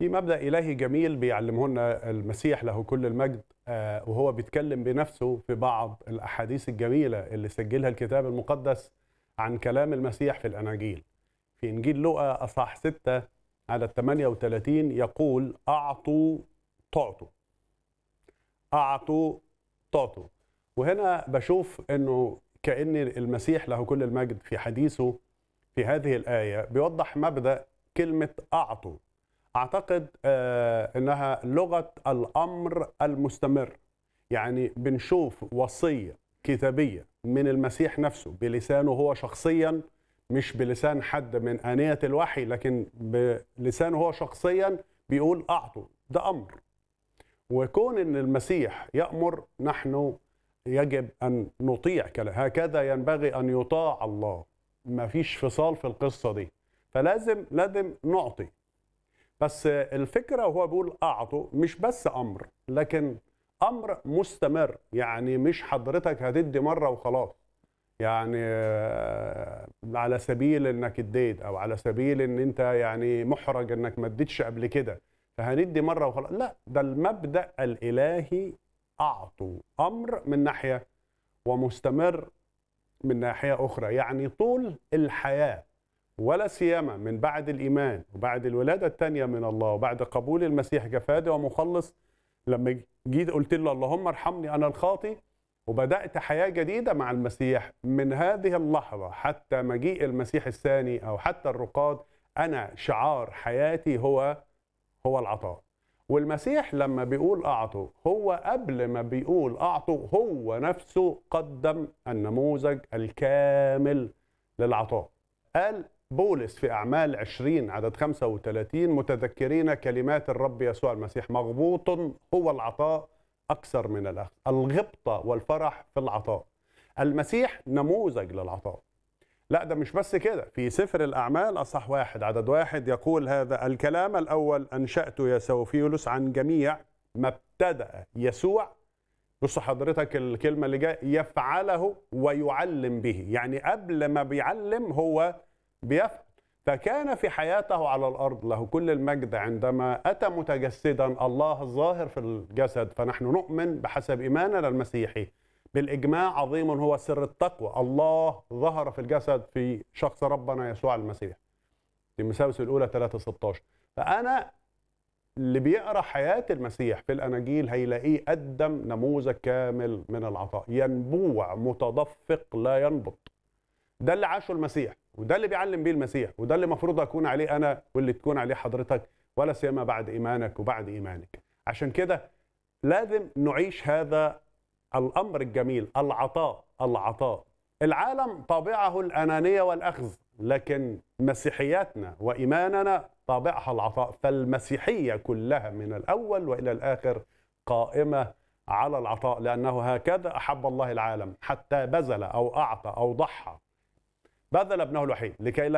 في مبدأ إلهي جميل بيعلمه لنا المسيح له كل المجد آه، وهو بيتكلم بنفسه في بعض الأحاديث الجميلة اللي سجلها الكتاب المقدس عن كلام المسيح في الأناجيل في إنجيل لوقا أصح 6 على 38 يقول أعطوا تعطوا أعطوا تعطوا وهنا بشوف أنه كأن المسيح له كل المجد في حديثه في هذه الآية بيوضح مبدأ كلمة أعطوا أعتقد آه إنها لغة الأمر المستمر يعني بنشوف وصية كتابية من المسيح نفسه بلسانه هو شخصيا مش بلسان حد من آنية الوحي لكن بلسانه هو شخصيا بيقول أعطوا ده أمر وكون ان المسيح يامر نحن يجب ان نطيع كلام هكذا ينبغي ان يطاع الله ما فيش فصال في القصه دي فلازم لازم نعطي بس الفكره وهو بيقول اعطوا مش بس امر لكن امر مستمر يعني مش حضرتك هتدي مره وخلاص يعني آه، على سبيل انك اديت او على سبيل ان انت يعني محرج انك ما اديتش قبل كده فهندي مره وخلاص لا ده المبدا الالهي اعطوا امر من ناحيه ومستمر من ناحيه اخرى يعني طول الحياه ولا سيما من بعد الايمان وبعد الولاده الثانيه من الله وبعد قبول المسيح كفادي ومخلص لما جيت قلت له اللهم ارحمني انا الخاطي وبدات حياه جديده مع المسيح من هذه اللحظه حتى مجيء المسيح الثاني او حتى الرقاد انا شعار حياتي هو هو العطاء والمسيح لما بيقول اعطوا هو قبل ما بيقول اعطوا هو نفسه قدم النموذج الكامل للعطاء قال بولس في اعمال 20 عدد 35 متذكرين كلمات الرب يسوع المسيح مغبوط هو العطاء اكثر من الاخذ الغبطه والفرح في العطاء المسيح نموذج للعطاء لا ده مش بس كده في سفر الأعمال أصح واحد عدد واحد يقول هذا الكلام الأول أنشأته يا سوفيولوس عن جميع ما ابتدأ يسوع بص حضرتك الكلمة اللي جاية يفعله ويعلم به يعني قبل ما بيعلم هو بيفعل فكان في حياته على الأرض له كل المجد عندما أتى متجسدا الله الظاهر في الجسد فنحن نؤمن بحسب إيماننا المسيحي بالإجماع عظيم هو سر التقوى الله ظهر في الجسد في شخص ربنا يسوع المسيح تيموثاوس الأولى 3 16 فأنا اللي بيقرا حياة المسيح في الأناجيل هيلاقيه قدم نموذج كامل من العطاء ينبوع متدفق لا ينبط ده اللي عاشه المسيح وده اللي بيعلم بيه المسيح وده اللي المفروض أكون عليه أنا واللي تكون عليه حضرتك ولا سيما بعد إيمانك وبعد إيمانك عشان كده لازم نعيش هذا الامر الجميل العطاء العطاء العالم طابعه الانانيه والاخذ لكن مسيحياتنا وايماننا طابعها العطاء فالمسيحيه كلها من الاول والى الاخر قائمه على العطاء لانه هكذا احب الله العالم حتى بذل او اعطى او ضحى بذل ابنه الوحيد لكي لا